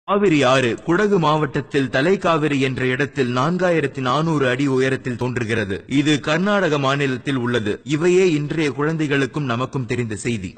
காவிரி ஆறு குடகு மாவட்டத்தில் தலைக்காவிரி என்ற இடத்தில் நான்காயிரத்தி நானூறு அடி உயரத்தில் தோன்றுகிறது இது கர்நாடக மாநிலத்தில் உள்ளது இவையே இன்றைய குழந்தைகளுக்கும் நமக்கும் தெரிந்த செய்தி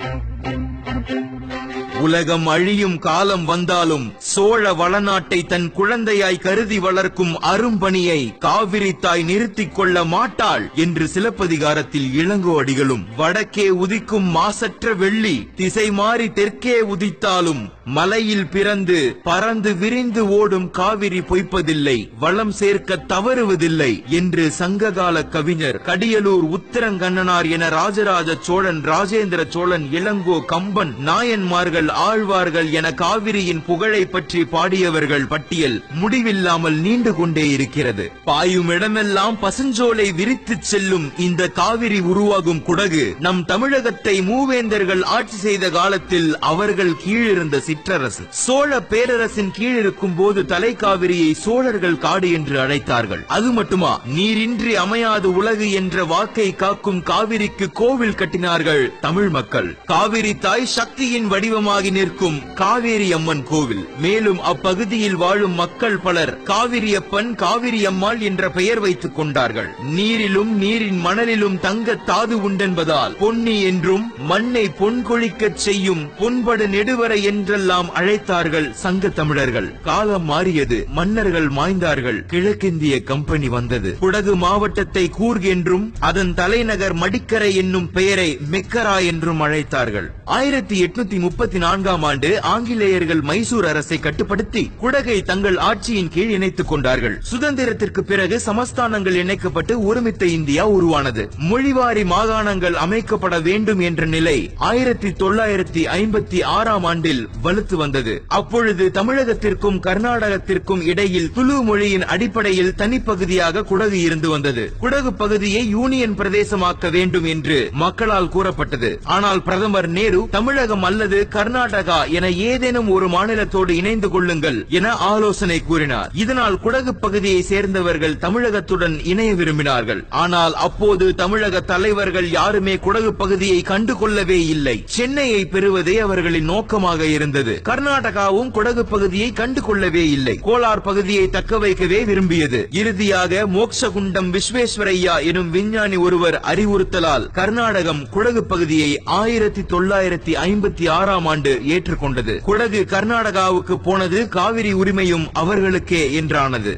உலகம் அழியும் காலம் வந்தாலும் சோழ வளநாட்டை தன் குழந்தையாய் கருதி வளர்க்கும் அரும்பணியை காவிரி தாய் நிறுத்திக் கொள்ள மாட்டாள் என்று சிலப்பதிகாரத்தில் இளங்கோ அடிகளும் வடக்கே உதிக்கும் மாசற்ற வெள்ளி திசை மாறி தெற்கே உதித்தாலும் மலையில் பிறந்து பறந்து விரிந்து ஓடும் காவிரி பொய்ப்பதில்லை வளம் சேர்க்க தவறுவதில்லை என்று சங்ககால கவிஞர் கடியலூர் உத்தரங்கண்ணனார் என ராஜராஜ சோழன் ராஜேந்திர சோழன் இளங்கோ கம்பன் நாயன்மார்கள் ஆழ்வார்கள் என காவிரியின் புகழை பற்றி பாடியவர்கள் பட்டியல் முடிவில்லாமல் நீண்டு கொண்டே இருக்கிறது பாயும் இடமெல்லாம் பசுஞ்சோலை விரித்துச் செல்லும் இந்த காவிரி உருவாகும் குடகு நம் தமிழகத்தை மூவேந்தர்கள் ஆட்சி செய்த காலத்தில் அவர்கள் கீழிருந்த சிற்றரசு சோழ பேரரசின் கீழ் இருக்கும் போது தலைக்காவிரியை சோழர்கள் காடு என்று அழைத்தார்கள் அது மட்டுமா நீரின்றி அமையாது உலகு என்ற வாக்கை காக்கும் காவிரிக்கு கோவில் கட்டினார்கள் தமிழ் மக்கள் காவிரி தாய் சக்தியின் வடிவமாகி நிற்கும் காவேரி அம்மன் கோவில் மேலும் அப்பகுதியில் வாழும் மக்கள் பலர் காவிரியப்பன் காவிரி அம்மாள் என்ற பெயர் வைத்துக் கொண்டார்கள் நீரிலும் நீரின் மணலிலும் தங்க தாது உண்டென்பதால் பொன்னி என்றும் மண்ணை பொன் கொழிக்கச் செய்யும் பொன்படு நெடுவரை என்றெல்லாம் அழைத்தார்கள் சங்க தமிழர்கள் காலம் மாறியது மன்னர்கள் மாய்ந்தார்கள் கிழக்கிந்திய கம்பெனி வந்தது குடகு மாவட்டத்தை கூர்க் என்றும் அதன் தலைநகர் மடிக்கரை என்னும் பெயரை மெக்கரா என்றும் அழைத்தார்கள் ஆயிரத்தி எட்நூத்தி முப்பத்தி நான்காம் ஆண்டு ஆங்கிலேயர்கள் மைசூர் அரசை கட்டுப்படுத்தி குடகை தங்கள் ஆட்சியின் கீழ் இணைத்துக் கொண்டார்கள் சுதந்திரத்திற்கு பிறகு சமஸ்தானங்கள் இணைக்கப்பட்டு ஒருமித்த இந்தியா உருவானது மொழிவாரி மாகாணங்கள் அமைக்கப்பட வேண்டும் என்ற நிலை ஆயிரத்தி தொள்ளாயிரத்தி ஐம்பத்தி ஆறாம் ஆண்டில் வலுத்து வந்தது அப்பொழுது தமிழகத்திற்கும் கர்நாடகத்திற்கும் இடையில் துளு மொழியின் அடிப்படையில் தனிப்பகுதியாக குடகு இருந்து வந்தது குடகு பகுதியை யூனியன் பிரதேசமாக்க வேண்டும் என்று மக்களால் கூறப்பட்டது ஆனால் பிரதமர் நேரு தமிழகம் அல்லது கர்நாடகா என ஏதேனும் ஒரு மாநிலத்தோடு இணைந்து கொள்ளுங்கள் என ஆலோசனை கூறினார் இதனால் குடகு பகுதியை சேர்ந்தவர்கள் தமிழகத்துடன் இணைய விரும்பினார்கள் ஆனால் அப்போது தமிழக தலைவர்கள் யாருமே குடகு பகுதியை கண்டு கொள்ளவே இல்லை சென்னையை பெறுவதே அவர்களின் நோக்கமாக இருந்தது கர்நாடகாவும் குடகு பகுதியை கண்டு கொள்ளவே இல்லை கோலார் பகுதியை தக்க வைக்கவே விரும்பியது இறுதியாக மோக்ஷகுண்டம் விஸ்வேஸ்வரையா எனும் விஞ்ஞானி ஒருவர் அறிவுறுத்தலால் கர்நாடகம் குடகு பகுதியை ஆயிரத்தி தொள்ளாயிரத்தி ஐம்பத்தி ஆறாம் ஆண்டு ஏற்றுக்கொண்டது குடகு கர்நாடகாவுக்கு போனது காவிரி உரிமையும் அவர்களுக்கே என்றானது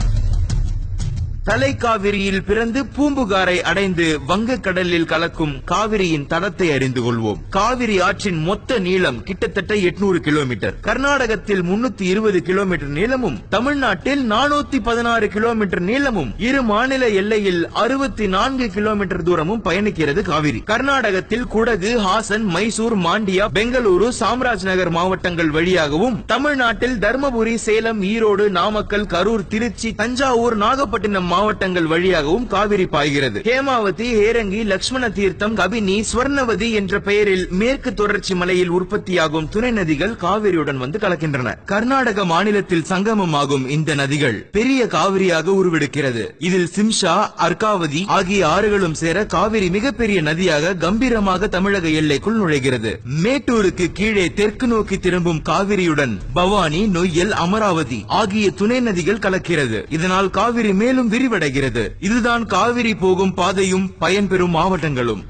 தலைக்காவிரியில் பிறந்து பூம்புகாரை அடைந்து வங்கக்கடலில் கலக்கும் காவிரியின் தடத்தை அறிந்து கொள்வோம் காவிரி ஆற்றின் மொத்த நீளம் கிட்டத்தட்ட 800 கிலோமீட்டர் கர்நாடகத்தில் 320 இருபது கிலோமீட்டர் நீளமும் தமிழ்நாட்டில் நானூத்தி பதினாறு கிலோமீட்டர் நீளமும் இரு மாநில எல்லையில் அறுபத்தி நான்கு கிலோமீட்டர் தூரமும் பயணிக்கிறது காவிரி கர்நாடகத்தில் குடகு ஹாசன் மைசூர் மாண்டியா பெங்களூரு சாம்ராஜ் நகர் மாவட்டங்கள் வழியாகவும் தமிழ்நாட்டில் தர்மபுரி சேலம் ஈரோடு நாமக்கல் கரூர் திருச்சி தஞ்சாவூர் நாகப்பட்டினம் மாவட்டங்கள் வழியாகவும் காவிரி பாய்கிறது ஹேமாவதி ஹேரங்கி லட்சுமண தீர்த்தம் கபினி ஸ்வர்ணவதி என்ற பெயரில் மேற்கு தொடர்ச்சி மலையில் உற்பத்தியாகும் துணை நதிகள் காவிரியுடன் வந்து கலக்கின்றன கர்நாடக மாநிலத்தில் சங்கமமாகும் இந்த நதிகள் பெரிய காவிரியாக உருவெடுக்கிறது இதில் சிம்ஷா அர்காவதி ஆகிய ஆறுகளும் சேர காவிரி மிகப்பெரிய நதியாக கம்பீரமாக தமிழக எல்லைக்குள் நுழைகிறது மேட்டூருக்கு கீழே தெற்கு நோக்கி திரும்பும் காவிரியுடன் பவானி நொய்யல் அமராவதி ஆகிய துணை நதிகள் கலக்கிறது இதனால் காவிரி மேலும் விரிவடைகிறது இதுதான் காவிரி போகும் பாதையும் பயன்பெறும் மாவட்டங்களும்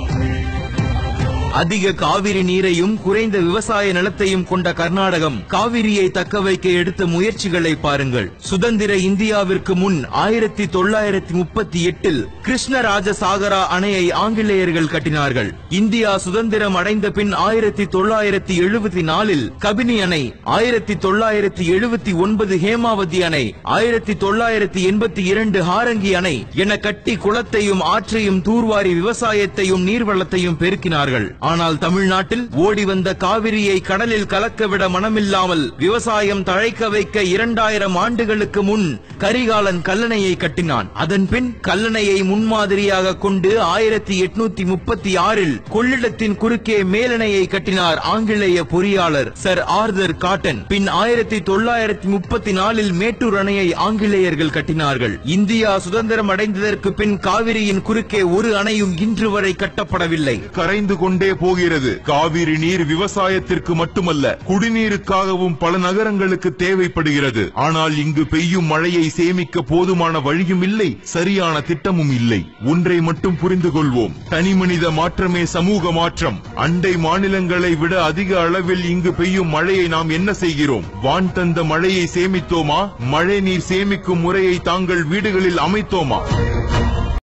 அதிக காவிரி நீரையும் குறைந்த விவசாய நிலத்தையும் கொண்ட கர்நாடகம் காவிரியை தக்க வைக்க எடுத்த முயற்சிகளை பாருங்கள் சுதந்திர இந்தியாவிற்கு முன் ஆயிரத்தி தொள்ளாயிரத்தி முப்பத்தி எட்டில் கிருஷ்ணராஜ சாகரா அணையை ஆங்கிலேயர்கள் கட்டினார்கள் இந்தியா சுதந்திரம் அடைந்த பின் ஆயிரத்தி தொள்ளாயிரத்தி எழுபத்தி நாலில் கபினி அணை ஆயிரத்தி தொள்ளாயிரத்தி எழுபத்தி ஒன்பது ஹேமாவதி அணை ஆயிரத்தி தொள்ளாயிரத்தி எண்பத்தி இரண்டு ஹாரங்கி அணை என கட்டி குளத்தையும் ஆற்றையும் தூர்வாரி விவசாயத்தையும் நீர்வளத்தையும் பெருக்கினார்கள் ஆனால் தமிழ்நாட்டில் ஓடி வந்த காவிரியை கடலில் கலக்கவிட மனமில்லாமல் விவசாயம் தழைக்க வைக்க இரண்டாயிரம் ஆண்டுகளுக்கு முன் கரிகாலன் கல்லணையை கட்டினான் அதன் பின் கல்லணையை முன்மாதிரியாக கொண்டு ஆயிரத்தி எட்நூத்தி முப்பத்தி ஆறில் கொள்ளிடத்தின் குறுக்கே மேலணையை கட்டினார் ஆங்கிலேய பொறியாளர் சர் ஆர்தர் காட்டன் பின் ஆயிரத்தி தொள்ளாயிரத்தி முப்பத்தி நாலில் மேட்டூர் அணையை ஆங்கிலேயர்கள் கட்டினார்கள் இந்தியா சுதந்திரம் அடைந்ததற்கு பின் காவிரியின் குறுக்கே ஒரு அணையும் இன்று வரை கட்டப்படவில்லை கரைந்து கொண்டே போகிறது காவிரி நீர் விவசாயத்திற்கு மட்டுமல்ல குடிநீருக்காகவும் பல நகரங்களுக்கு தேவைப்படுகிறது ஆனால் இங்கு பெய்யும் மழையை சேமிக்க போதுமான வழியும் இல்லை சரியான திட்டமும் இல்லை ஒன்றை மட்டும் புரிந்து கொள்வோம் தனிமனித மாற்றமே சமூக மாற்றம் அண்டை மாநிலங்களை விட அதிக அளவில் இங்கு பெய்யும் மழையை நாம் என்ன செய்கிறோம் வான் தந்த மழையை சேமித்தோமா மழை நீர் சேமிக்கும் முறையை தாங்கள் வீடுகளில் அமைத்தோமா